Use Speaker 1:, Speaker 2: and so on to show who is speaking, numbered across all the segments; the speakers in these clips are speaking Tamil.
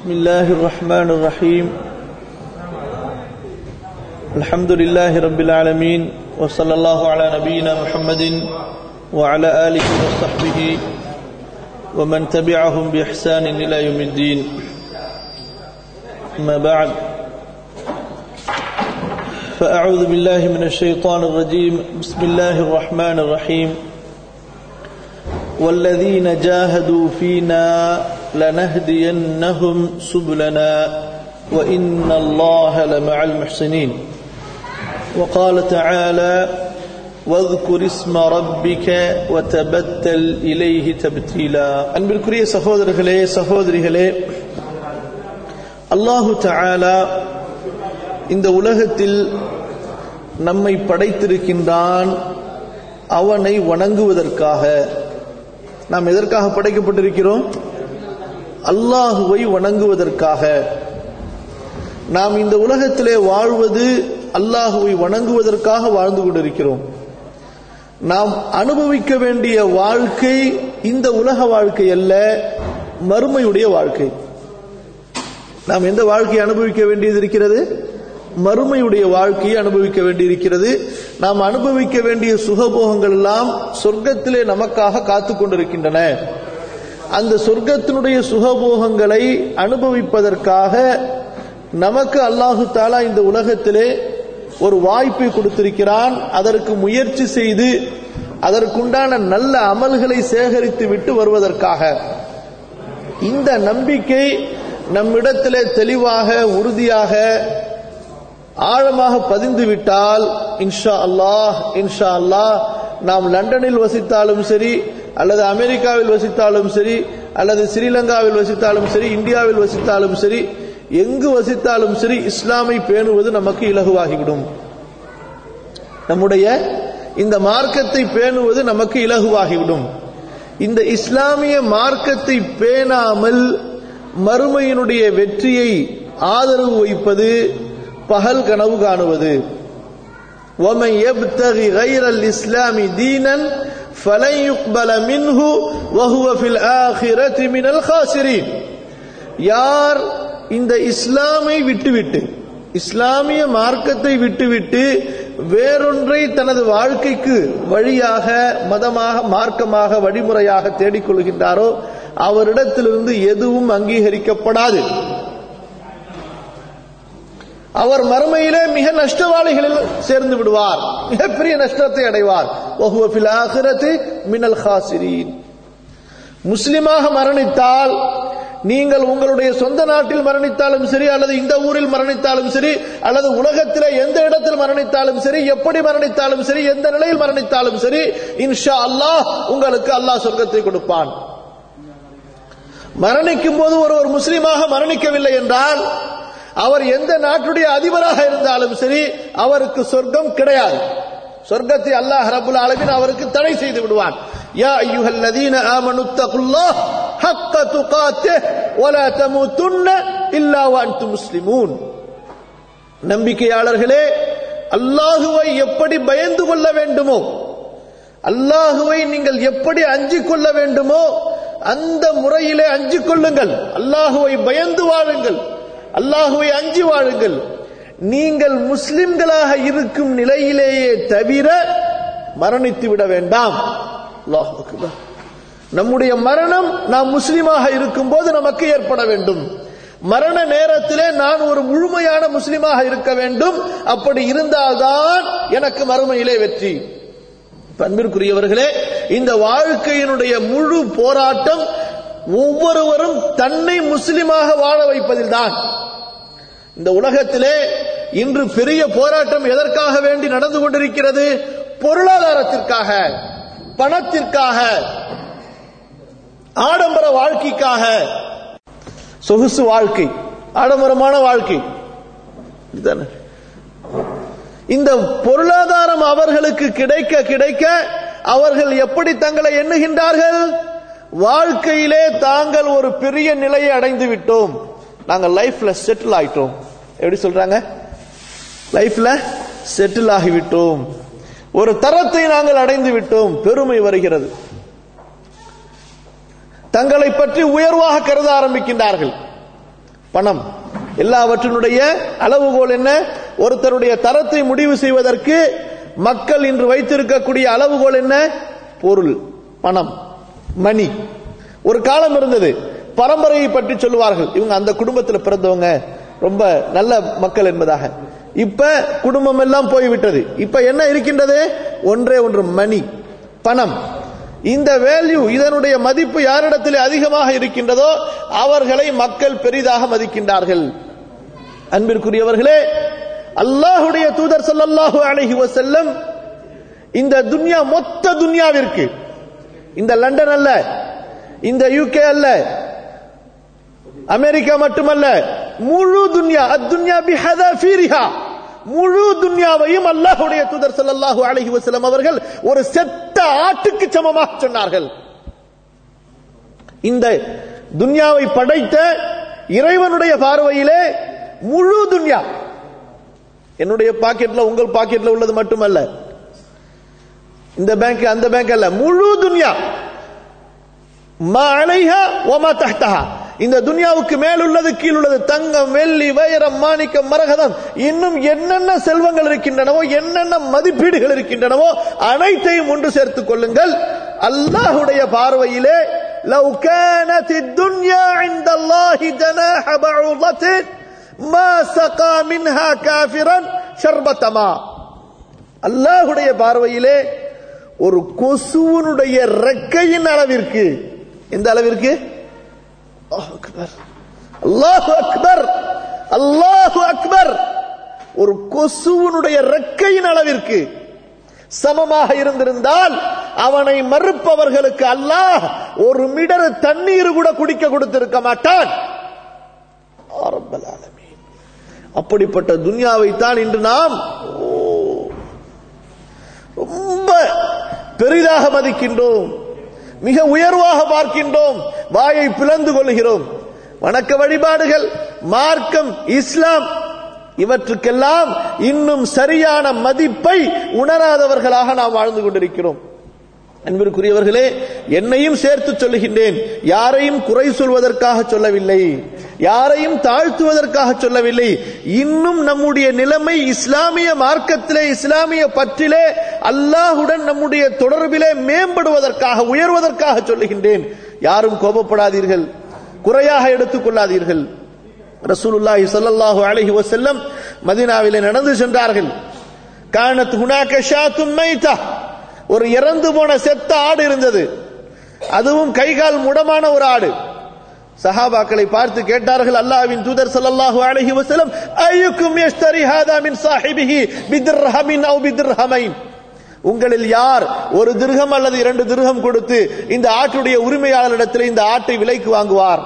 Speaker 1: بسم الله الرحمن الرحيم الحمد لله رب العالمين وصلى الله على نبينا محمد وعلى آله وصحبه ومن تبعهم بإحسان إلى يوم الدين أما بعد فأعوذ بالله من الشيطان الرجيم بسم الله الرحمن الرحيم والذين جاهدوا فينا لنهدينهم سبلنا وإن الله لمع المحسنين وقال تعالى واذكر اسم ربك وتبتل إليه تبتيلا அன்பிற்குரிய சகோதரர்களே சகோதரிகளே அல்லாஹு தஆலா இந்த உலகத்தில் நம்மை படைத்திருக்கின்றான் அவனை வணங்குவதற்காக நாம் எதற்காக படைக்கப்பட்டிருக்கிறோம் அல்லாஹுவை வணங்குவதற்காக நாம் இந்த உலகத்திலே வாழ்வது அல்லாஹுவை வணங்குவதற்காக வாழ்ந்து கொண்டிருக்கிறோம் நாம் அனுபவிக்க வேண்டிய வாழ்க்கை இந்த உலக வாழ்க்கை அல்ல மறுமையுடைய வாழ்க்கை நாம் எந்த வாழ்க்கையை அனுபவிக்க வேண்டியது இருக்கிறது மறுமையுடைய வாழ்க்கையை அனுபவிக்க வேண்டியிருக்கிறது நாம் அனுபவிக்க வேண்டிய சுகபோகங்கள் எல்லாம் சொர்க்கத்திலே நமக்காக காத்து கொண்டிருக்கின்றன அந்த சொர்க்கத்தினுடைய சுகபோகங்களை அனுபவிப்பதற்காக நமக்கு அல்லாஹு தாலா இந்த உலகத்திலே ஒரு வாய்ப்பை கொடுத்திருக்கிறான் அதற்கு முயற்சி செய்து அதற்குண்டான நல்ல அமல்களை சேகரித்து விட்டு வருவதற்காக இந்த நம்பிக்கை நம்மிடத்திலே தெளிவாக உறுதியாக ஆழமாக பதிந்து விட்டால் இன்ஷா அல்லாஹ் இன்ஷா அல்லாஹ் நாம் லண்டனில் வசித்தாலும் சரி அல்லது அமெரிக்காவில் வசித்தாலும் சரி அல்லது ஸ்ரீலங்காவில் வசித்தாலும் சரி இந்தியாவில் வசித்தாலும் சரி எங்கு வசித்தாலும் சரி இஸ்லாமை பேணுவது நமக்கு இலகுவாகிவிடும் நம்முடைய இந்த மார்க்கத்தை பேணுவது நமக்கு இலகுவாகிவிடும் இந்த இஸ்லாமிய மார்க்கத்தை பேணாமல் மறுமையினுடைய வெற்றியை ஆதரவு வைப்பது பகல் கனவு காணுவது ومن يبتغي غير الإسلام دينا فلن يقبل منه وهو في الآخرة من الخاسرين யார் இந்த இஸ்லாமை விட்டுவிட்டு இஸ்லாமிய மார்க்கத்தை விட்டுவிட்டு வேறொன்றை தனது வாழ்க்கைக்கு வழியாக மதமாக மார்க்கமாக வழிமுறையாக தேடிக்கொள்கின்றாரோ அவரிடத்திலிருந்து எதுவும் அங்கீகரிக்கப்படாது அவர் மறுமையிலே மிக நஷ்டவாளிகளில் சேர்ந்து விடுவார் மிகப்பெரிய நஷ்டத்தை அடைவார் மினல் ஹாசிரீன் முஸ்லிமாக மரணித்தால் நீங்கள் உங்களுடைய சொந்த நாட்டில் மரணித்தாலும் சரி அல்லது இந்த ஊரில் மரணித்தாலும் சரி அல்லது உலகத்தில் எந்த இடத்தில் மரணித்தாலும் சரி எப்படி மரணித்தாலும் சரி எந்த நிலையில் மரணித்தாலும் சரி இன்ஷா அல்லாஹ் உங்களுக்கு அல்லாஹ் சொர்க்கத்தை கொடுப்பான் மரணிக்கும் போது ஒரு ஒரு முஸ்லீமாக மரணிக்கவில்லை என்றால் அவர் எந்த நாட்டுடைய அதிபராக இருந்தாலும் சரி அவருக்கு சொர்க்கம் கிடையாது சொர்க்கத்தை அல்லாஹ் ரபுல் ஆலமின் அவருக்கு தடை செய்து விடுவான் யா ஐயுஹல் லதீன ஆமனு தகுல்லாஹ் ஹக்க துகாத்திஹ் வலா தமூதுன்ன இல்லா வஅன்தும் முஸ்லிமூன் நம்பிக்கையாளர்களே அல்லாஹுவை எப்படி பயந்து கொள்ள வேண்டுமோ அல்லாஹுவை நீங்கள் எப்படி அஞ்சிக் கொள்ள வேண்டுமோ அந்த முறையிலே அஞ்சிக் கொள்ளுங்கள் அல்லாஹுவை பயந்து வாழுங்கள் அல்லாஹுவை அஞ்சி வாழுங்கள் நீங்கள் முஸ்லிம்களாக இருக்கும் நிலையிலேயே தவிர மரணித்து விட வேண்டாம் நம்முடைய மரணம் நாம் முஸ்லிமாக இருக்கும் போது நமக்கு ஏற்பட வேண்டும் மரண நேரத்திலே நான் ஒரு முழுமையான முஸ்லிமாக இருக்க வேண்டும் அப்படி இருந்தால்தான் எனக்கு மறுமையிலே வெற்றி அன்பிற்குரியவர்களே இந்த வாழ்க்கையினுடைய முழு போராட்டம் ஒவ்வொருவரும் தன்னை முஸ்லிமாக வாழ வைப்பதில் தான் இந்த உலகத்திலே இன்று பெரிய போராட்டம் எதற்காக வேண்டி நடந்து கொண்டிருக்கிறது பொருளாதாரத்திற்காக பணத்திற்காக ஆடம்பர வாழ்க்கைக்காக சொகுசு வாழ்க்கை ஆடம்பரமான வாழ்க்கை இந்த பொருளாதாரம் அவர்களுக்கு கிடைக்க கிடைக்க அவர்கள் எப்படி தங்களை எண்ணுகின்றார்கள் வாழ்க்கையிலே தாங்கள் ஒரு பெரிய நிலையை அடைந்து விட்டோம் நாங்கள் லைஃப்ல செட்டில் ஆயிட்டோம் எப்படி சொல்றாங்க லைஃப்ல செட்டில் ஆகிவிட்டோம் ஒரு தரத்தை நாங்கள் அடைந்து விட்டோம் பெருமை வருகிறது தங்களை பற்றி உயர்வாக கருத ஆரம்பிக்கின்றார்கள் பணம் எல்லாவற்றினுடைய அளவுகோல் என்ன ஒருத்தருடைய தரத்தை முடிவு செய்வதற்கு மக்கள் இன்று வைத்திருக்கக்கூடிய அளவுகோல் என்ன பொருள் பணம் மணி ஒரு காலம் இருந்தது பரம்பரையை பற்றி சொல்லுவார்கள் இவங்க அந்த குடும்பத்தில் பிறந்தவங்க ரொம்ப நல்ல மக்கள் என்பதாக இப்ப குடும்பம் எல்லாம் போய்விட்டது இப்ப என்ன இருக்கின்றது ஒன்றே ஒன்று மணி பணம் இந்த வேல்யூ இதனுடைய மதிப்பு யாரிடத்தில் அதிகமாக இருக்கின்றதோ அவர்களை மக்கள் பெரிதாக மதிக்கின்றார்கள் அன்பிற்குரியவர்களே அல்லாஹுடைய தூதர் ஸல்லல்லாஹு அலைஹி வஸல்லம் இந்த துன்யா மொத்த துன்யாவிற்கு இந்த லண்டன் அல்ல இந்த யூகே அல்ல அமெரிக்கா மட்டுமல்ல முழு துன்யா அத்துன்யா பிஹதாஃபீரிஹா முழு துன்யாவையும் அல்லாஹ்வுடைய தூதர் ஸல்லல்லாஹு அலைஹி வஸல்லம் அவர்கள் ஒரு செத்த ஆட்டுக்கு சமமாக சொன்னார்கள் இந்த துன்யாவை படைத்த இறைவனுடைய பார்வையிலே முழு துன்யா என்னுடைய பாக்கெட்ல உங்கள் பாக்கெட்ல உள்ளது மட்டுமல்ல இந்த பேங்க் அந்த பேங்க் அல்ல முழு துன்யா மா அலைஹா வமா தஹ்தஹா இந்த துன்யாவுக்கு மேல் உள்ளது கீழ் உள்ளது தங்கம் வெள்ளி வைரம் மாணிக்கம் மரகதம் இன்னும் என்னென்ன செல்வங்கள் இருக்கின்றனவோ என்னென்ன மதிப்பீடுகள் இருக்கின்றனவோ அனைத்தையும் ஒன்று சேர்த்துக் கொள்ளுங்கள் அல்லாஹுடைய பார்வையிலே لو كانت الدنيا عند الله جناح بعوضة ما سقى منها كافرا شربة ماء அல்லாஹுடைய பார்வையிலே ஒரு கொசுவனுடைய ரெக்கையின் அளவிற்கு எந்த அளவிற்கு அல்லாஹ் அக்பர் அல்லாஹ் அக்பர் அல்லாஹ் அக்பர் ஒரு கொசுவனுடைய ரெக்கையின் அளவிற்கு சமமாக இருந்திருந்தால் அவனை மறுப்பவர்களுக்கு அல்லாஹ் ஒரு மிடர் தண்ணீர் கூட குடிக்க கொடுத்திருக்க மாட்டான் அப்படிப்பட்ட துன்யாவை தான் இன்று நாம் ரொம்ப பெரிதாக மதிக்கின்றோம் மிக உயர்வாக பார்க்கின்றோம் வாயை பிளந்து கொள்கிறோம் வணக்க வழிபாடுகள் மார்க்கம் இஸ்லாம் இவற்றுக்கெல்லாம் இன்னும் சரியான மதிப்பை உணராதவர்களாக நாம் வாழ்ந்து கொண்டிருக்கிறோம் அன்பிற்குரியவர்களே என்னையும் சேர்த்து சொல்லுகின்றேன் யாரையும் குறை சொல்வதற்காக சொல்லவில்லை யாரையும் தாழ்த்துவதற்காக சொல்லவில்லை இன்னும் நம்முடைய நிலைமை இஸ்லாமிய மார்க்கத்திலே இஸ்லாமிய பற்றிலே அல்லாஹுடன் நம்முடைய தொடர்பிலே மேம்படுவதற்காக உயர்வதற்காக சொல்லுகின்றேன் யாரும் கோபப்படாதீர்கள் குறையாக எடுத்துக் கொள்ளாதீர்கள் ரசூலுல்லாஹி ஸல்லல்லாஹு அலைஹி வஸல்லம் மதீனாவிலே நடந்து சென்றார்கள் கானத் ஹுனாக ஷாத்துன் மைதா ஒரு இறந்து போன செத்த ஆடு இருந்தது அதுவும் கைகால் முடமான ஒரு ஆடு சஹாபாக்களை பார்த்து கேட்டார்கள் அல்லாஹ்வின் தூதர் ஸல்லல்லாஹு அலைஹி வஸல்லம் அய்யுக்கும் யஷ்தரி ஹாதா மின் சாஹிபிஹி பித்ர்ஹமின் அவு பித்ர்ஹமைன் உங்களில் யார் ஒரு திருகம் அல்லது இரண்டு திருகம் கொடுத்து இந்த ஆட்டுடைய உரிமையாளரிடத்தில் இந்த ஆட்டை விலைக்கு வாங்குவார்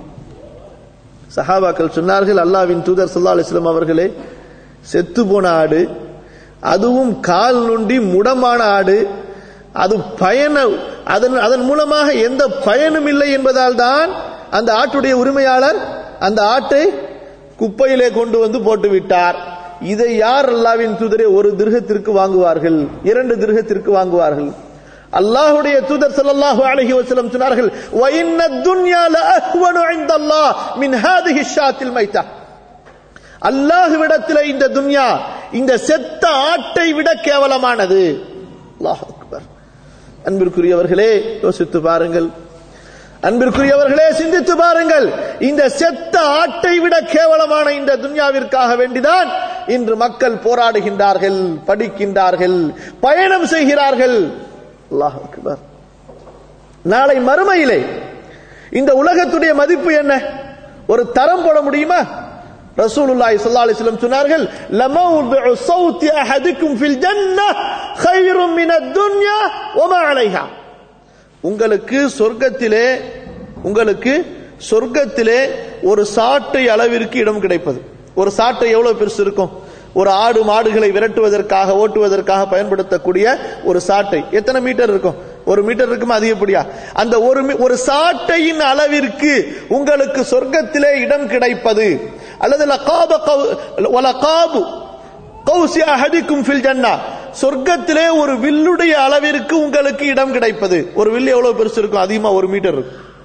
Speaker 1: சஹாபாக்கள் சொன்னார்கள் அல்லாவின் தூதர் சல்லா அலிஸ்லாம் அவர்களே செத்து போன ஆடு அதுவும் கால் நொண்டி முடமான ஆடு அது பயன அதன் அதன் மூலமாக எந்த பயனும் இல்லை என்பதால் தான் அந்த ஆட்டுடைய உரிமையாளர் அந்த ஆட்டை குப்பையிலே கொண்டு வந்து போட்டு விட்டார் இதை யார் அல்லாவின் தூதரே ஒரு திருகத்திற்கு வாங்குவார்கள் இரண்டு திருகத்திற்கு வாங்குவார்கள் அல்லாஹுடைய தூதர் ஸல்லல்லாஹு அலைஹி வஸல்லம் சொன்னார்கள் வ இன்ன துன்யா லஅஹ்வனு இன்தல்லாஹ் மின் ஹாதிஹி ஷாத்தில் மைத்தா அல்லாஹ்விடத்தில் இந்த துன்யா இந்த செத்த ஆட்டை விட கேவலமானது அல்லாஹ் அக்பர் அன்பிற்குரியவர்களே யோசித்து பாருங்கள் அன்பிற்குரியவர்களே சிந்தித்து பாருங்கள் இந்த செத்த ஆட்டை விட கேவலமான இந்த துன்யாவிற்காக வேண்டிதான் இன்று மக்கள் போராடுகின்றார்கள் படிக்கின்றார்கள் பயணம் செய்கிறார்கள் அல்லாஹ் அக்பர் நாளை மறுமையிலே இந்த உலகத்துடைய மதிப்பு என்ன ஒரு தரம் போட முடியுமா ரசூலுல்லாஹி ஸல்லல்லாஹு அலைஹி வஸல்லம் சொன்னார்கள் லமௌதுஉ ஸௌத்தி அஹதிக்கும் ஃபில் ஜன்னah கைரும் மின துன்யா வமா அலைஹா உங்களுக்கு சொர்க்கத்திலே உங்களுக்கு சொர்க்கத்திலே ஒரு சாட்டை அளவிற்கு இடம் கிடைப்பது ஒரு சாட்டை எவ்வளவு பெருசு இருக்கும் ஒரு ஆடு மாடுகளை விரட்டுவதற்காக ஓட்டுவதற்காக பயன்படுத்தக்கூடிய ஒரு சாட்டை எத்தனை மீட்டர் இருக்கும் ஒரு மீட்டர் இருக்குமா அதிகப்படியா அந்த ஒரு ஒரு சாட்டையின் அளவிற்கு உங்களுக்கு சொர்க்கத்திலே இடம் கிடைப்பது அல்லது லகாப லகாபு கௌசி அஹதிக்கும் ஃபில் ஜன்னா சொர்க்கத்திலே ஒரு வில்லுடைய அளவிற்கு உங்களுக்கு இடம் கிடைப்பது ஒரு வில்லு எவ்வளவு பெருசு இருக்கும் அதிகமா ஒரு மீட்டர் இருக்கும்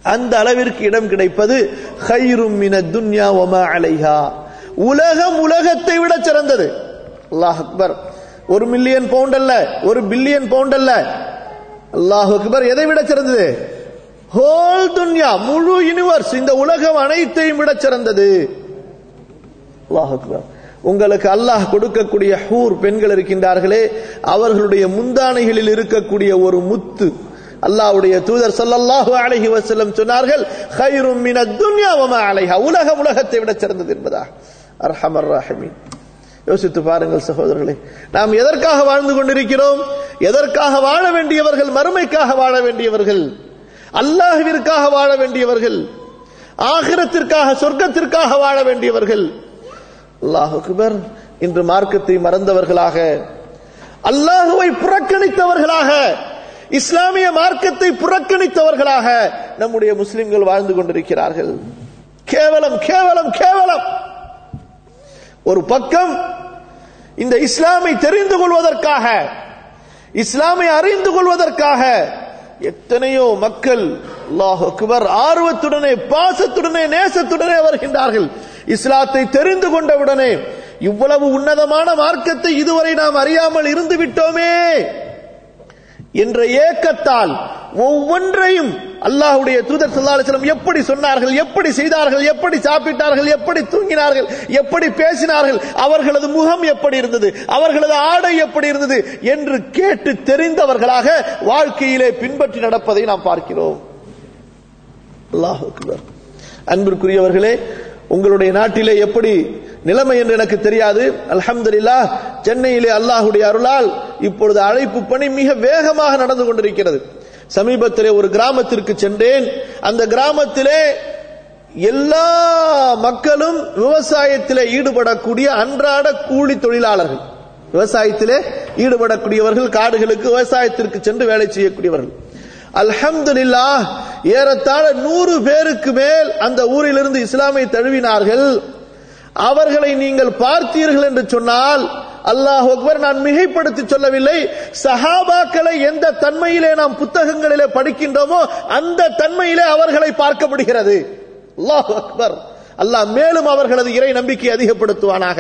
Speaker 1: அந்த அளவிற்கு இடம் கிடைப்பது ஹைரும் மின துன்யா ஒமா அலைஹா உலகம் உலகத்தை விட சிறந்தது அல்லாஹ் அக்பர் ஒரு மில்லியன் பவுண்ட் அல்ல ஒரு பில்லியன் பவுண்ட் அல்ல அல்லாஹ் அக்பர் எதை விட சிறந்தது ஹோல் துன்யா முழு யூனிவர்ஸ் இந்த உலகம் அனைத்தையும் விட சிறந்தது அல்லாஹ் அக்பர் உங்களுக்கு அல்லாஹ் கொடுக்கக்கூடிய ஹூர் பெண்கள் இருக்கின்றார்களே அவர்களுடைய முந்தானைகளில் இருக்கக்கூடிய ஒரு முத்து அல்லாஹ்வுடைய தூதர் ஸல்லல்லாஹு அலைஹி வஸல்லம் சொன்னார்கள் கைரும் மின துன்யா வமா அலைஹா உலகம் உலகத்தை விட சிறந்தது என்பதா அர்ஹமர் ராஹிமீன் யோசித்து பாருங்கள் சகோதரர்களே நாம் எதற்காக வாழ்ந்து கொண்டிருக்கிறோம் எதற்காக வாழ வேண்டியவர்கள் மறுமைக்காக வாழ வேண்டியவர்கள் அல்லாஹ்விற்காக வாழ வேண்டியவர்கள் ஆகிரத்திற்காக சொர்க்கத்திற்காக வாழ வேண்டியவர்கள் அல்லாஹ் அக்பர் இன்று மார்க்கத்தை மறந்தவர்களாக அல்லாஹுவை புறக்கணித்தவர்களாக இஸ்லாமிய மார்க்கத்தை புறக்கணித்தவர்களாக நம்முடைய முஸ்லிம்கள் வாழ்ந்து கொண்டிருக்கிறார்கள் கேவலம் கேவலம் கேவலம் ஒரு பக்கம் இந்த இஸ்லாமை தெரிந்து கொள்வதற்காக இஸ்லாமை அறிந்து கொள்வதற்காக எத்தனையோ மக்கள் அல்லாஹ் அக்பர் ஆர்வத்துடனே பாசத்துடனே நேசத்துடனே வருகின்றார்கள் இஸ்லாத்தை தெரிந்து கொண்டவுடனே இவ்வளவு உன்னதமான மார்க்கத்தை இதுவரை நாம் அறியாமல் இருந்து விட்டோமே என்ற ஏக்கத்தால் ஒவ்வொன்றையும் அல்லாஹ்வுடைய தூதர் ஸல்லல்லாஹு அலைஹி வஸல்லம் எப்படி சொன்னார்கள் எப்படி செய்தார்கள் எப்படி சாப்பிட்டார்கள் எப்படி தூங்கினார்கள் எப்படி பேசினார்கள் அவர்களது முகம் எப்படி இருந்தது அவர்களது ஆடை எப்படி இருந்தது என்று கேட்டு தெரிந்தவர்களாக வாழ்க்கையிலே பின்பற்றி நடப்பதை நாம் பார்க்கிறோம் அல்லாஹ் அக்பர் அன்பிற்குரியவர்களே உங்களுடைய நாட்டிலே எப்படி நிலைமை என்று எனக்கு தெரியாது அல்ஹம்துலில்லாஹ் சென்னையிலே அல்லாஹுடைய அருளால் இப்பொழுது அழைப்பு பணி மிக வேகமாக நடந்து கொண்டிருக்கிறது சமீபத்திலே ஒரு கிராமத்திற்கு சென்றேன் அந்த கிராமத்திலே எல்லா மக்களும் விவசாயத்திலே ஈடுபடக்கூடிய அன்றாட கூலி தொழிலாளர்கள் விவசாயத்திலே ஈடுபடக்கூடியவர்கள் காடுகளுக்கு விவசாயத்திற்கு சென்று வேலை செய்யக்கூடியவர்கள் அல்ஹம்துலில்லாஹ் ஏறத்தாழ நூறு பேருக்கு மேல் அந்த ஊரிலிருந்து இஸ்லாமை தழுவினார்கள் அவர்களை நீங்கள் பார்த்தீர்கள் என்று சொன்னால் அல்லாஹ் அக்பர் நான் மிகைப்படுத்தி சொல்லவில்லை சஹாபாக்களை எந்த தன்மையிலே நாம் புத்தகங்களிலே படிக்கின்றோமோ அந்த தன்மையிலே அவர்களை பார்க்க முடிகிறது அல்லாஹ் அக்பர் அல்லாஹ் மேலும் அவர்களது இறை நம்பிக்கை அதிகப்படுத்துவானாக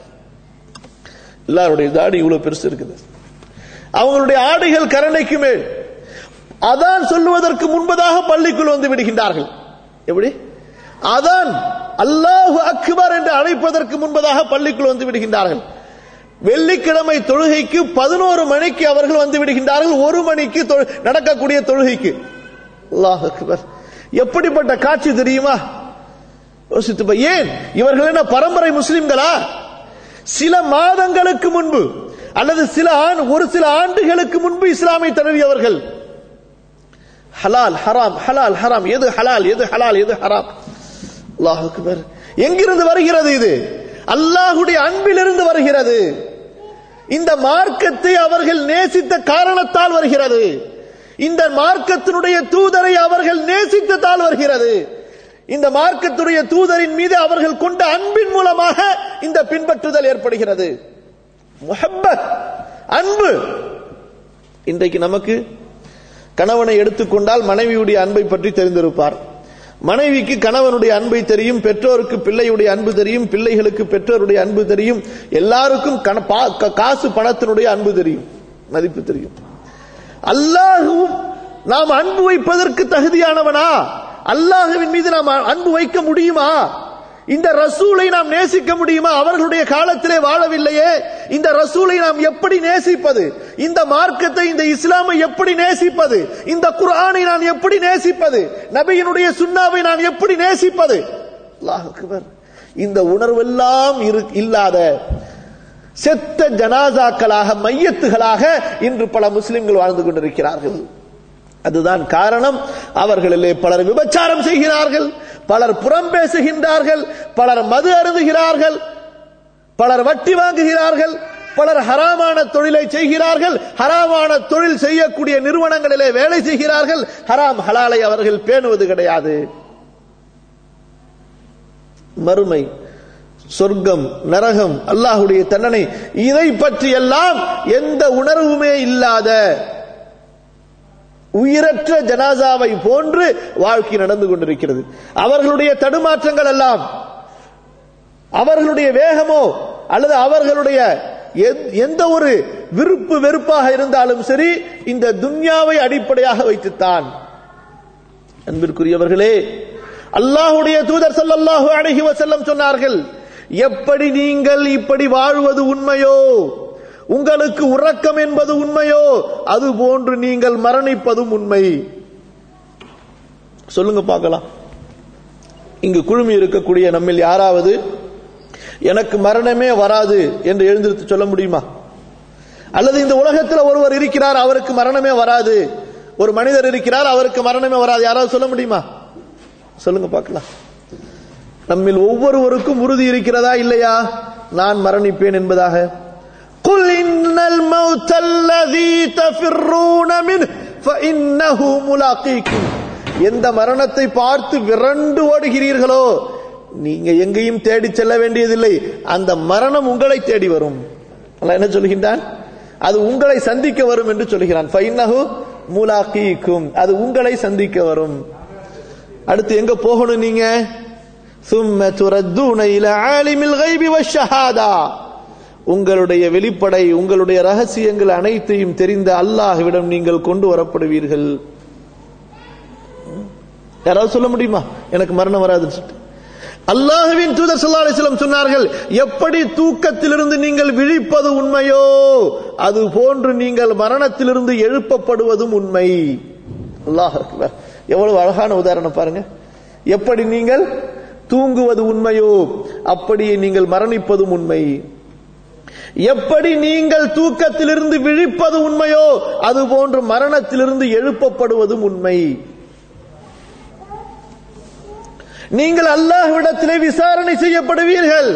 Speaker 1: எல்லாருடைய தாடி இவ்வளவு பெருசு இருக்குது அவங்களுடைய ஆடைகள் கரணைக்கு மேல் அதான் சொல்லுவதற்கு முன்பதாக பள்ளிக்குள் வந்து விடுகின்றார்கள் எப்படி அதான் அல்லாஹு அக்பர் என்று அழைப்பதற்கு முன்பதாக பள்ளிக்குள் வந்து விடுகின்றார்கள் வெள்ளிக்கிழமை தொழுகைக்கு பதினோரு மணிக்கு அவர்கள் வந்து விடுகின்றார்கள் ஒரு மணிக்கு தொழு- நடக்கக்கூடிய தொழுகைக்கு அல்லாஹ் அக்பர் எப்படிப்பட்ட காட்சி தெரியுமா யோசித்து பார். ஏன் இவர்கள் என்ன பரம்பரை முஸ்லிம்களா சில மாதங்களுக்கு முன்பு அல்லது சில ஆண்டு ஒரு சில ஆண்டுகளுக்கு முன்பு இஸ்லாமை தழுவியவர்கள் ஹலால் ஹராம் ஹலால் ஹராம் எது ஹலால் எது ஹலால் எது ஹராம் அல்லாஹ் அக்பர் எங்கிருந்து வருகிறது இது அல்லாஹுடைய அன்பிலிருந்து வருகிறது இந்த மார்க்கத்தை அவர்கள் நேசித்த காரணத்தால் வருகிறது இந்த மார்க்கத்தினுடைய தூதரை அவர்கள் நேசித்ததால் வருகிறது இந்த மார்க்கத்துடைய தூதரின் மீது அவர்கள் கொண்ட அன்பின் மூலமாக இந்த பின்பற்றுதல் ஏற்படுகிறது முஹப்பத் அன்பு இன்றைக்கு நமக்கு கணவனை எடுத்துக்கொண்டால் மனைவியுடைய அன்பை பற்றி தெரிந்திருப்பார் மனைவிக்கு கணவனுடைய அன்பை தெரியும் பெற்றோருக்கு பிள்ளையுடைய அன்பு தெரியும் பிள்ளைகளுக்கு பெற்றோருடைய அன்பு தெரியும் எல்லாருக்கும் கண- பா- க- காசு பணத்தினுடைய அன்பு தெரியும் மதிப்பு தெரியும் அல்லாஹுவும் நாம் அன்பு வைப்பதற்கு தகுதியானவனா அல்லாஹுவின் மீது நாம் அன்பு வைக்க முடியுமா இந்த ரசூலை நாம் நேசிக்க முடியுமா அவர்களுடைய காலத்திலே வாழவில்லையே இந்த ரசூலை நாம் எப்படி நேசிப்பது இந்த மார்க்கத்தை இந்த இஸ்லாமை எப்படி நேசிப்பது இந்த குர்ஆனை நான் எப்படி நேசிப்பது நபியினுடைய சுன்னாவை நான் எப்படி நேசிப்பது அல்லாஹ் அக்பர் இந்த உணர்வெல்லாம் இரு- இல்லாத செத்த ஜனாசாக்களாக மையத்துகளாக இன்று பல முஸ்லிம்கள் வாழ்ந்து கொண்டிருக்கிறார்கள் அதுதான் காரணம் அவர்களிலே பலர் விபச்சாரம் செய்கிறார்கள் பலர் புறம் பேசுகின்றார்கள் பலர் மது அருந்துகிறார்கள் பலர் வட்டி வாங்குகிறார்கள் பலர் ஹராமான தொழிலை செய்கிறார்கள் ஹராமான தொழில் செய்யக்கூடிய நிறுவனங்களிலே வேலை செய்கிறார்கள் ஹராம் ஹலாலை அவர்கள் பேணுவது கிடையாது மறுமை சொர்க்கம் நரகம் அல்லாஹுடைய தண்டனை இதை பற்றி எல்லாம் எந்த உணர்வுமே இல்லாத உயிரற்ற ஜனாசாவை போன்று வாழ்க்கை நடந்து கொண்டிருக்கிறது அவர்களுடைய தடுமாற்றங்கள் எல்லாம் அவர்களுடைய வேகமோ அல்லது அவர்களுடைய எந்- எந்த ஒரு விருப்பு வெறுப்பாக இருந்தாலும் சரி இந்த துன்யாவை அடிப்படையாக வைத்துத்தான் அன்பிற்குரியவர்களே அல்லாஹுடைய தூதர் ஸல்லல்லாஹு அலைஹி வஸல்லம் சொன்னார்கள் எப்படி நீங்கள் இப்படி வாழ்வது உண்மையோ உங்களுக்கு உறக்கம் என்பது உண்மையோ அது போன்று நீங்கள் மரணிப்பதும் உண்மை சொல்லுங்க பார்க்கலாம் இங்கு குழுமி இருக்கக்கூடிய நம்மில் யாராவது எனக்கு மரணமே வராது என்று எழுந்திருத்து சொல்ல முடியுமா அல்லது இந்த உலகத்தில் ஒருவர் இருக்கிறார் அவருக்கு மரணமே வராது ஒரு மனிதர் இருக்கிறார் அவருக்கு மரணமே வராது யாராவது சொல்ல முடியுமா சொல்லுங்க பார்க்கலாம் நம்மில் ஒவ்வொருவருக்கும் உறுதி இருக்கிறதா இல்லையா நான் மரணிப்பேன் என்பதாக قل إن الموت الذي تفرون منه فإنه ملاقيكم எந்த மரணத்தை பார்த்து விரண்டு ஓடுகிறீர்களோ நீங்க எங்கேயும் தேடி செல்ல வேண்டியதில்லை அந்த மரணம் உங்களை தேடி வரும் அல்லாஹ் என்ன சொல்கின்றான் அது உங்களை சந்திக்க வரும் என்று சொல்கிறான் ஃபைன்னஹு முலாக்கீக்கும் அது உங்களை சந்திக்க வரும் அடுத்து எங்க போகணும் நீங்க ثم تردون الى عالم الغيب والشهاده உங்களுடைய வெளிப்படை உங்களுடைய ரகசியங்கள் அனைத்தையும் தெரிந்த அல்லாஹ்விடம் நீங்கள் கொண்டு வரப்படுவீர்கள் யாராவது சொல்ல முடியுமா எனக்கு மரணம் வராதுன்னு சொல்லிட்டு அல்லாஹுவின் தூதர் ஸல்லல்லாஹு அலைஹி வஸல்லம் சொன்னார்கள் எப்படி தூக்கத்திலிருந்து நீங்கள் விழிப்பது உண்மையோ அது போன்று நீங்கள் மரணத்திலிருந்து எழுப்பப்படுவதும் உண்மை அல்லாஹ் அக்பர் எவ்வளவு அழகான உதாரணம் பாருங்க எப்படி நீங்கள் தூங்குவது உண்மையோ அப்படியே நீங்கள் மரணிப்பதும் உண்மை எப்படி நீங்கள் தூக்கத்திலிருந்து விழிப்பது உண்மையோ அது போன்று மரணத்திலிருந்து எழுப்பப்படுவதும் உண்மை நீங்கள் அல்லாஹ்விடத்திலே விசாரணை செய்யப்படுவீர்கள்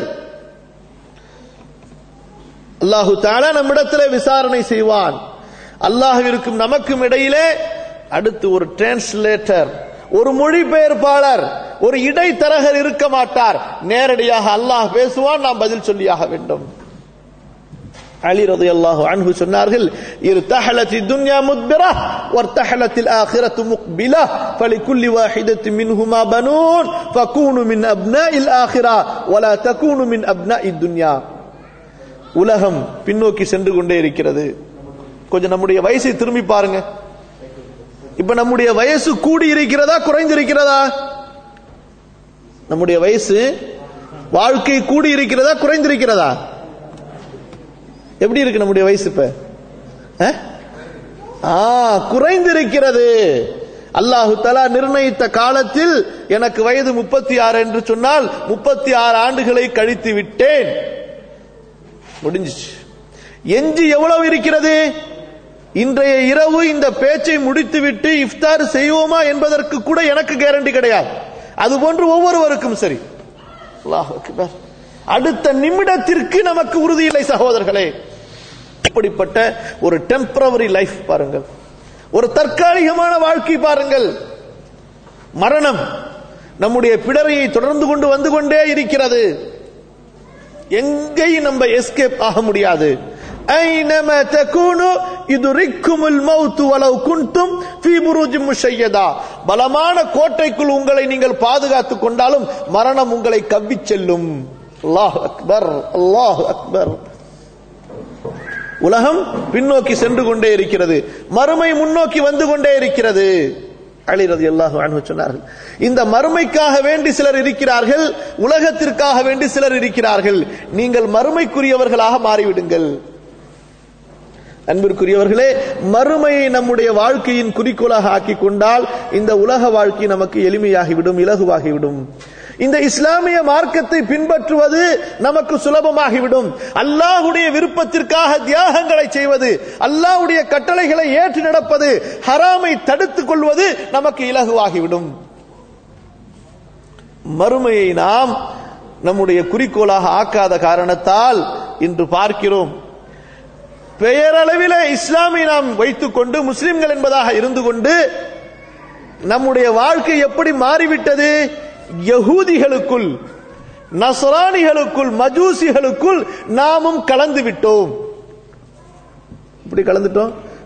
Speaker 1: அல்லாஹு தாலா நம்மிடத்திலே விசாரணை செய்வான் அல்லாஹ்விற்கும் நமக்கும் இடையிலே அடுத்து ஒரு டிரான்ஸ்லேட்டர் ஒரு மொழிபெயர்ப்பாளர் ஒரு இடைத்தரகர் இருக்க மாட்டார் நேரடியாக அல்லாஹ் பேசுவான் நாம் பதில் சொல்லியாக வேண்டும் அலி ரலியல்லாஹு அன்ஹு சொன்னார்கள் இர்தஹலத் الدنيا مدبرة وارتحلت الآخرة مقبلة فلكل واحدة منهما بنون فكونوا من أبناء الآخرة ولا تكونوا من أبناء الدنيا உலகம் பின்னோக்கி சென்று கொண்டே இருக்கிறது கொஞ்சம் நம்முடைய வயசை திரும்பி பாருங்க இப்ப நம்முடைய வயசு கூடி இருக்கிறதா குறைந்து இருக்கிறதா நம்முடைய வயசு வாழ்க்கை கூடி இருக்கிறதா குறைந்திருக்கிறதா எப்படி இருக்கு நம்முடைய வயசு இப்ப அஹ்? ஆ குறைந்திருக்கிறது அல்லாஹு தலா நிர்ணயித்த காலத்தில் எனக்கு வயது முப்பத்தி ஆறு என்று சொன்னால் முப்பத்தி ஆறு ஆண்டுகளை கழித்து விட்டேன் முடிஞ்சிச்சு எஞ்சி எவ்வளவு இருக்கிறது இன்றைய இரவு இந்த பேச்சை முடித்துவிட்டு இஃப்தார் செய்வோமா என்பதற்கு கூட எனக்கு கேரண்டி கிடையாது அதுபோன்று ஒவ்வொருவருக்கும் சரி அல்லாஹ் அக்பர். அடுத்த நிமிடத்திற்கு நமக்கு உறுதி இல்லை சகோதரர்களே இப்படிப்பட்ட ஒரு டெம்பரவரி லைஃப் பாருங்கள் ஒரு தற்காலிகமான வாழ்க்கை பாருங்கள் மரணம் நம்முடைய பிடரையை தொடர்ந்து கொண்டு வந்து கொண்டே இருக்கிறது எங்கேயும் நம்ம எஸ்கேப் ஆக முடியாது ஐனம தகூனு இதுரிக்குமுல் மௌத்து வலவ் குன்தும் ஃபீ புரூஜின் முஷையதா பலமான கோட்டைக்குள் உங்களை நீங்கள் பாதுகாத்துக் கொண்டாலும் மரணம் உங்களை கவ்விச் செல்லும் அல்லாஹ் அக்பர் அல்லாஹ் அக்பர் உலகம் பின்னோக்கி சென்று கொண்டே இருக்கிறது மறுமை முன்னோக்கி வந்து கொண்டே இருக்கிறது அலி ரலியல்லாஹு அன்ஹு சொன்னார்கள் இந்த மறுமைக்காக வேண்டி சிலர் இருக்கிறார்கள் உலகத்திற்காக வேண்டி சிலர் இருக்கிறார்கள் நீங்கள் மறுமைக்குரியவர்களாக மாறிவிடுங்கள் அன்பிற்குரியவர்களே மறுமையை நம்முடைய வாழ்க்கையின் குறிக்கோளாக ஆக்கிக் கொண்டால் இந்த உலக வாழ்க்கை நமக்கு எளிமையாகிவிடும் இலகுவாகிவிடும் இந்த இஸ்லாமிய மார்க்கத்தை பின்பற்றுவது நமக்கு சுலபமாகிவிடும் அல்லாஹுடைய விருப்பத்திற்காக தியாகங்களை செய்வது அல்லாஹுடைய கட்டளைகளை ஏற்று நடப்பது ஹராமை தடுத்துக் கொள்வது நமக்கு இலகுவாகிவிடும் மறுமையை நாம் நம்முடைய குறிக்கோளாக ஆக்காத காரணத்தால் இன்று பார்க்கிறோம் பெயரளவிலே இஸ்லாமை நாம் வைத்துக் கொண்டு முஸ்லிம்கள் என்பதாக இருந்து கொண்டு நம்முடைய வாழ்க்கை எப்படி மாறிவிட்டது யகூதிகளுக்குள் நசரானிகளுக்குள் மஜூசிகளுக்குள் நாமும் கலந்து விட்டோம் இப்படி கலந்துட்டோம்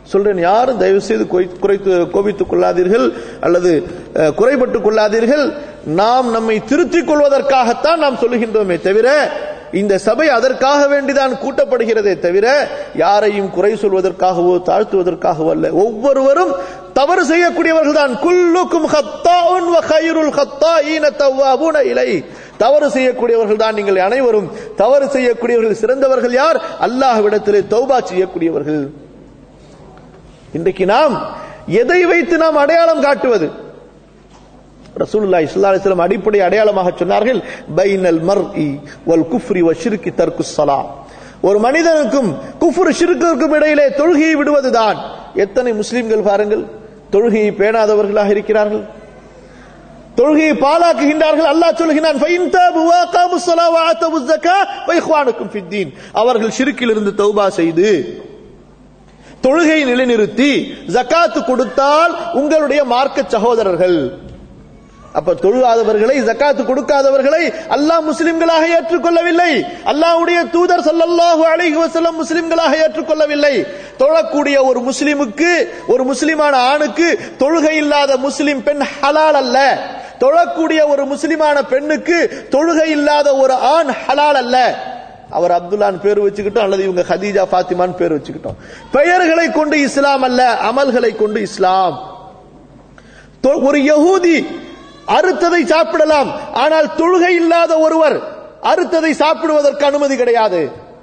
Speaker 1: சொல்றேன் யாரும் தயவு செய்து கொய்- குறைத்து கோபித்துக் கொள்ளாதீர்கள் அல்லது அஹ், குறைபட்டுக் கொள்ளாதீர்கள் நாம் நம்மை திருத்திக் கொள்வதற்காகத்தான் நாம் சொல்லுகின்றோமே தவிர இந்த சபை அதற்காக வேண்டிதான் கூட்டப்படுகிறதே தவிர யாரையும் குறை சொல்வதற்காகவோ தாழ்த்துவதற்காகவோ அல்ல ஒவ்வொருவரும் தவறு செய்யக்கூடியவர்கள் தான் குல்லுக்கும் ஹத்தாவுன் வ கைருல் ஹத்தாஈன தவ்வாபூன இலை தவறு செய்யக்கூடியவர்கள் தான் நீங்கள் அனைவரும் தவறு செய்யக்கூடியவர்கள் சிறந்தவர்கள் யார் அல்லாஹ்விடத்திலே தௌபா செய்யக்கூடியவர்கள் இன்றைக்கு நாம் எதை வைத்து நாம் அடையாளம் காட்டுவது ரசூலுல்லாஹி ஸல்லல்லாஹு அலைஹி வஸல்லம் அடிப்படை அடையாளமாக சொன்னார்கள் பைனல் மர்இ வல் குஃப்ரி வ ஷிர்கி தர்க்குஸ் ஸலாம் ஒரு மனிதனுக்கும் குஃப்ர் ஷிர்க்குக்கும் இடையிலே தொழுகையை விடுவதுதான் எத்தனை முஸ்லிம்கள் பாருங்கள் தொழுகையை பேணாதவர்களாக இருக்கிறார்கள் தொழுகையை பாழாக்குகின்றார்கள் அல்லாஹ் சொல்கிறான் "ஃபைன் தாபு வ அகாமுஸ் ஸலா வ ஆத்தவுஸ் ஸக்கா வ இக்வானுக்கும் ஃபித்தீன்." அவர்கள் ஷிர்க்கிலிருந்து தௌபா செய்து தொழுகையை நிலைநிறுத்தி ஜகாத்து கொடுத்தால் உங்களுடைய மார்க்க சகோதரர்கள் அப்ப தொழுகாதவர்களை ஜகாத்து கொடுக்காதவர்களை அல்லாஹ் முஸ்லிம்களாக ஏற்றுக்கொள்ளவில்லை அல்லாஹ்வுடைய தூதர் ஸல்லல்லாஹு அலைஹி வஸல்லம் முஸ்லிம்களாக ஏற்றுக்கொள்ளவில்லை தொழக்கூடிய ஒரு முஸ்லிமுக்கு ஒரு முஸ்லிமான ஆணுக்கு தொழுகை இல்லாத முஸ்லிம் பெண் ஹலால் அல்ல தொழக்கூடிய ஒரு முஸ்லிமான பெண்ணுக்கு தொழுகை இல்லாத ஒரு ஆண் ஹலால் அல்ல அவர் அப்துல்லான் பேர் வச்சுக்கிட்டோம் அல்லது இவங்க ஹதீஜா ஃபாத்திமான் பேர் வச்சுக்கிட்டோம் பெயர்களை கொண்டு இஸ்லாம் அல்ல அமல்களை கொண்டு இஸ்லாம் தொ- ஒரு யகூதி அறுத்ததை சாப்பிடலாம் ஆனால் தொழுகை இல்லாத ஒருவர் அறுத்ததை சாப்பிடுவதற்கு அனுமதி கிடையாது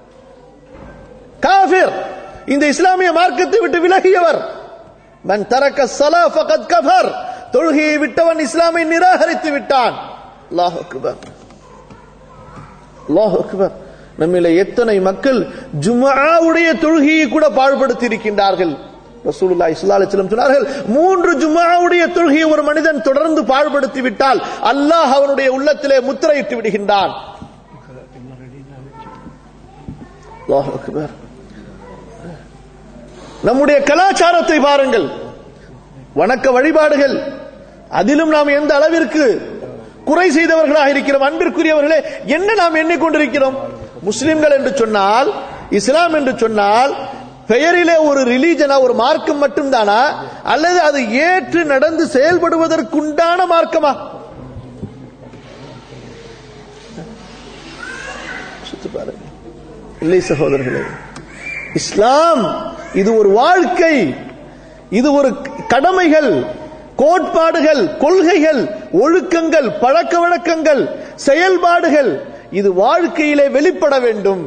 Speaker 1: காஃபிர் இந்த இஸ்லாமிய மார்க்கத்தை விட்டு விலகியவர் மன் தரக்க ஸலா ஃபகத் கஃபர் தொழுகையை விட்டவன் இஸ்லாமை நிராகரித்து விட்டான் அல்லாஹ் அக்பர் அல்லாஹ் அக்பர் நம்மில எத்தனை மக்கள் ஜும்ஆவுடைய தொழுகையை கூட பாழ்படுத்தி இருக்கின்றார்கள் ரசூலுல்லாஹி ஸல்லல்லாஹு அலைஹி வஸல்லம் சொன்னார்கள் மூன்று ஜும்ஆவுடைய தொழுகையை ஒரு மனிதன் தொடர்ந்து பாழ்படுத்தி விட்டால் அல்லாஹ் அவனுடைய உள்ளத்திலே முத்திரையிட்டு விடுகின்றான் அல்லாஹ் அக்பர் நம்முடைய கலாச்சாரத்தை பாருங்கள் வணக்க வழிபாடுகள் அதிலும் நாம் எந்த அளவிற்கு குறை செய்தவர்களாக இருக்கிறோம் அன்பிற்குரியவர்களே என்ன நாம் எண்ணிக்கொண்டிருக்கிறோம் முஸ்லிம்கள் என்று சொன்னால் இஸ்லாம் என்று சொன்னால் பெயரிலே ஒரு ரிலீஜனா ஒரு மார்க்கம் மட்டும்தானா அல்லது அது ஏற்று நடந்து செயல்படுவதற்குண்டான மார்க்கமா சுத்தி பாருங்க இல்லை சகோதரர்களே இஸ்லாம் இது ஒரு வாழ்க்கை இது ஒரு கடமைகள் கோட்பாடுகள் கொள்கைகள் ஒழுக்கங்கள் பழக்க வழக்கங்கள் செயல்பாடுகள் இது வாழ்க்கையிலே வெளிப்பட வேண்டும்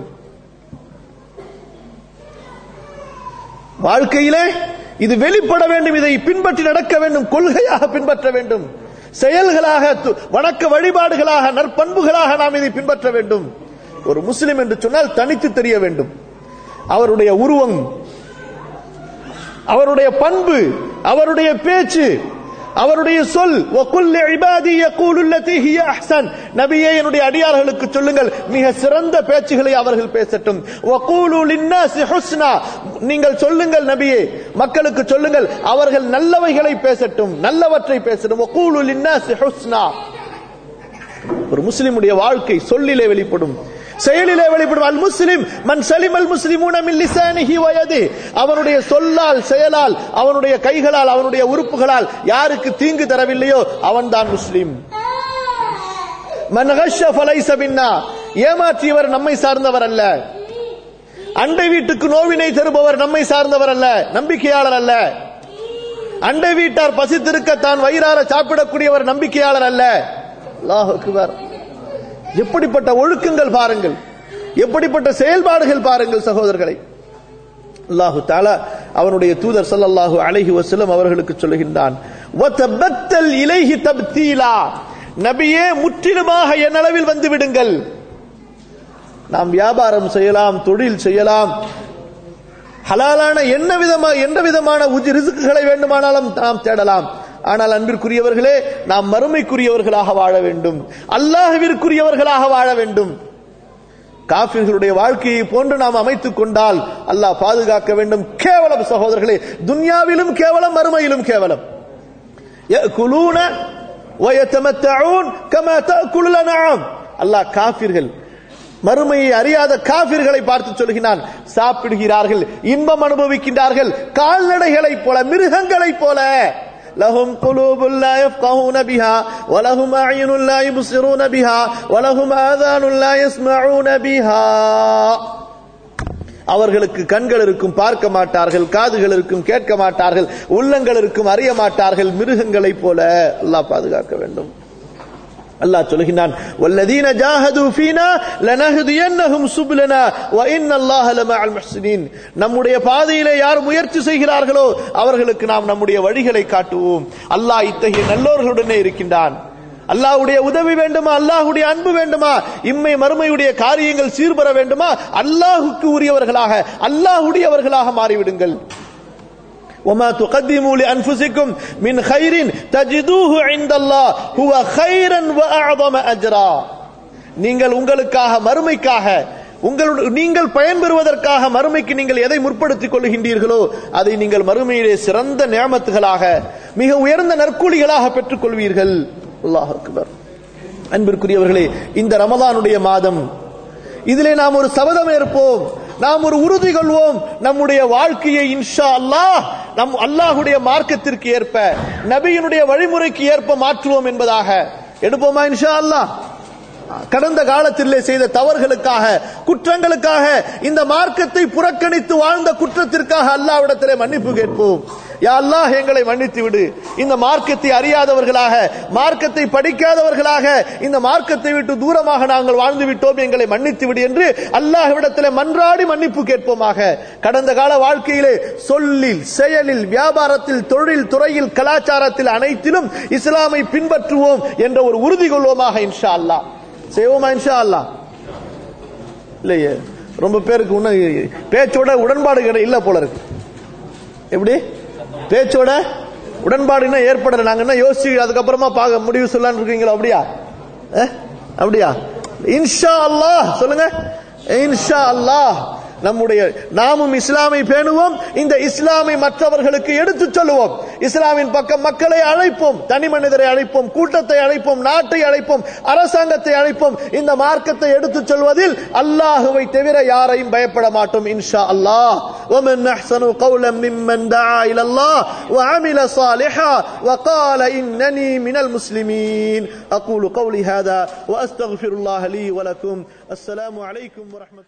Speaker 1: வாழ்க்கையிலே இது வெளிப்பட வேண்டும் இதை பின்பற்றி நடக்க வேண்டும் கொள்கையாக பின்பற்ற வேண்டும் செயல்களாக து- வணக்க வழிபாடுகளாக நற்பண்புகளாக நாம் இதை பின்பற்ற வேண்டும் ஒரு முஸ்லிம் என்று சொன்னால் தனித்து தெரிய வேண்டும் அவருடைய உருவம் அவருடைய பண்பு அவருடைய பேச்சு அவருடைய சொல் وَقُلْ لِعِبَادِي يَقُولُ الَّتِي هِيَ أَحْسَنُ நபியே என்னுடைய அடியார்களுக்கு சொல்லுங்கள் மிக சிறந்த பேச்சுகளை அவர்கள் பேசட்டும் وَقُولُوا لِلنَّاسِ حُسْنًا நீங்கள் சொல்லுங்கள் நபியே மக்களுக்கு சொல்லுங்கள் அவர்கள் நல்லவைகளை பேசட்டும் நல்லவற்றை பேசட்டும் وَقُولُوا لِلنَّاسِ حُسْنًا ஒரு முஸ்லிமுடைய வாழ்க்கை சொல்லிலே வெளிப்படும் செயலிலே வெளிப்படும் அல் முஸ்லிம் மன் சலிமல் முஸ்லிமூன மின் லிசானிஹி வ யதிஹி. அவனுடைய சொல்லால் செயலால் அவனுடைய கைகளால் அவனுடைய உறுப்புகளால் யாருக்கு தீங்கு தரவில்லையோ அவன்தான் முஸ்லிம் மன் கஷ்ஷ ஃபலைஸ மின்னா ஏமாற்றியவர் நம்மை சார்ந்தவர் அல்ல அண்டை வீட்டுக்கு நோவினை தருபவர் நம்மை சார்ந்தவர் அல்ல நம்பிக்கையாளர் அல்ல அண்டை வீட்டார் பசித்திருக்க தான் வயிறார சாப்பிடக்கூடியவர் நம்பிக்கையாளர் அல்ல அல்லாஹ் அக்பர் எப்படிப்பட்ட ஒழுக்கங்கள் பாருங்கள் எப்படிப்பட்ட செயல்பாடுகள் பாருங்கள் சகோதரர்களை அல்லாஹு தாலா அவனுடைய தூதர் ஸல்லல்லாஹு அலைஹி வஸல்லம் அவர்களுக்கு சொல்லுகின்றான் வதபத்தல் இலைஹி தப்தீலா நபியே முற்றிலுமாக என் அளவில் வந்து விடுங்கள் நாம் வியாபாரம் செய்யலாம் தொழில் செய்யலாம் ஹலாலான என்ன விதமா எந்த விதமான உஜி ரிசுக்குகளை வேண்டுமானாலும் நாம் தேடலாம் ஆனால் அன்பிற்குரியவர்களே நாம் மறுமைக்குரியவர்களாக வாழ வேண்டும் அல்லாஹ்விற்குரியவர்களாக வாழ வேண்டும் காபிர்களுடைய வாழ்க்கையை போன்று நாம் அமைத்துக் கொண்டால் அல்லாஹ் பாதுகாக்க வேண்டும் கேவலம் சகோதரர்களே துன்யாவிலும் கேவலம் மறுமையிலும் கேவலம் يأكلون ويتمتعون كما تأكل الأنعام அல்லாஹ் காபிர்கள் மறுமையை அறியாத காபிர்களை பார்த்து சொல்கிறான் சாப்பிடுகிறார்கள் இன்பம் அனுபவிக்கின்றார்கள் கால்நடைகளைப் போல மிருகங்களைப் போல لهم قلوب لا يفقهون بها ولهم أعين لا يبصرون بها ولهم آذان لا يسمعون بها அவர்களுக்கு கண்கள் இருக்கும் பார்க்க மாட்டார்கள் காதுகள் இருக்கும் கேட்க மாட்டார்கள் உள்ளங்கள் இருக்கும் அறிய மாட்டார்கள் மிருகங்களைப் போல அல்லாஹ் பாதுகாக்க வேண்டும் அல்லாஹ் சொல்கிறான் வல்லதீன ஜாஹது ஃபீனா லனஹ்தியன்னஹும் சுப்லனா வ இன்னல்லாஹ லமஅல் முஹ்சினீன் நம்முடைய பாதையிலே யார் முயற்சி செய்கிறார்களோ அவர்களுக்கு நாம் நம்முடைய வழிகளை காட்டுவோம் அல்லாஹ் இத்தகைய நல்லோர்களுடனே இருக்கின்றான் அல்லாஹ்வுடைய உதவி வேண்டுமா அல்லாஹ்வுடைய அன்பு வேண்டுமா இம்மை மறுமையுடைய காரியங்கள் சீர்பெற வேண்டுமா அல்லாஹுக்கு உரியவர்களாக அல்லாஹ்வுடையவர்களாக மாறிவிடுங்கள் وما تقدموا لأنفسكم من خير تجدوه عند الله هو خيرا وأعظم أجرا நீங்கள் உங்களுக்காக மறுமைக்காக உங்களுடைய நீங்கள் பயன்பெறுவதற்காக மறுமைக்கு நீங்கள் எதை முற்படுத்திக் கொள்கின்றீர்களோ அதை நீங்கள் மறுமையிலே சிறந்த நியமத்துகளாக மிக உயர்ந்த நற்கூலிகளாக பெற்றுக் கொள்வீர்கள் அல்லாஹ் அக்பர் அன்பிற்குரியவர்களே இந்த ரமலானுடைய மாதம் இதிலே நாம் ஒரு சபதம் ஏற்போம் நாம் ஒரு உறுதி கொள்வோம் நம்முடைய வாழ்க்கையை இன்ஷா அல்லாஹ் நம் அல்லாஹுடைய மார்க்கத்திற்கு ஏற்ப நபியினுடைய வழிமுறைக்கு ஏற்ப மாற்றுவோம் என்பதாக எடுப்போமா இன்ஷா அல்லாஹ் கடந்த காலத்திலே செய்த தவறுகளுக்காக குற்றங்களுக்காக இந்த மார்க்கத்தை புறக்கணித்து வாழ்ந்த குற்றத்திற்காக அல்லாவிடத்திலே மன்னிப்பு கேட்போம் யா அல்லாஹ் எங்களை மன்னித்து விடு இந்த மார்க்கத்தை அறியாதவர்களாக மார்க்கத்தை படிக்காதவர்களாக இந்த மார்க்கத்தை விட்டு தூரமாக நாங்கள் வாழ்ந்து விட்டோம் எங்களை மன்னித்து விடு என்று அல்லாஹ்விடத்திலே மன்றாடி மன்னிப்பு கேட்போமாக கடந்த கால வாழ்க்கையிலே சொல்லில் செயலில் வியாபாரத்தில் தொழில் துறையில் கலாச்சாரத்தில் அனைத்திலும் இஸ்லாமை பின்பற்றுவோம் என்ற ஒரு உறுதி கொள்வோமாக இன்ஷா அல்லாஹ் செய்வோமா இன்ஷா அல்லாஹ் இல்லையே ரொம்ப பேருக்கு இன்னும் பேச்சோட உடன்பாடு கிடை- இல்ல போல இருக்கு எப்படி பேச்சோட உடன்பாடு என்ன ஏற்படல நாங்க என்ன யோசிச்சு அதுக்கப்புறமா பார்க்க முடிவு சொல்லலாம்னு இருக்கீங்களா அப்படியா அஹ்? அப்படியா இன்ஷா அல்லாஹ் சொல்லுங்க இன்ஷா அல்லாஹ் நம்முடைய நாமும் இஸ்லாமை பேணுவோம் இந்த இஸ்லாமை மற்றவர்களுக்கு எடுத்துச் சொல்லுவோம் இஸ்லாமின் பக்கம் மக்களை அழைப்போம் தனி மனிதரை அழைப்போம் கூட்டத்தை அழைப்போம் நாட்டை அழைப்போம் அரசாங்கத்தை அழைப்போம் இந்த மார்க்கத்தை எடுத்துச் சொல்வதில் அல்லாஹுவை தவிர யாரையும் பயப்பட மாட்டோம் இன்ஷா அல்லாஹ் ومن أحسن قولا ممن دعا إلى الله وعمل صالحا وقال إنني من المسلمين أقول قولي هذا وأستغفر الله لي ولكم السلام عليكم ورحمة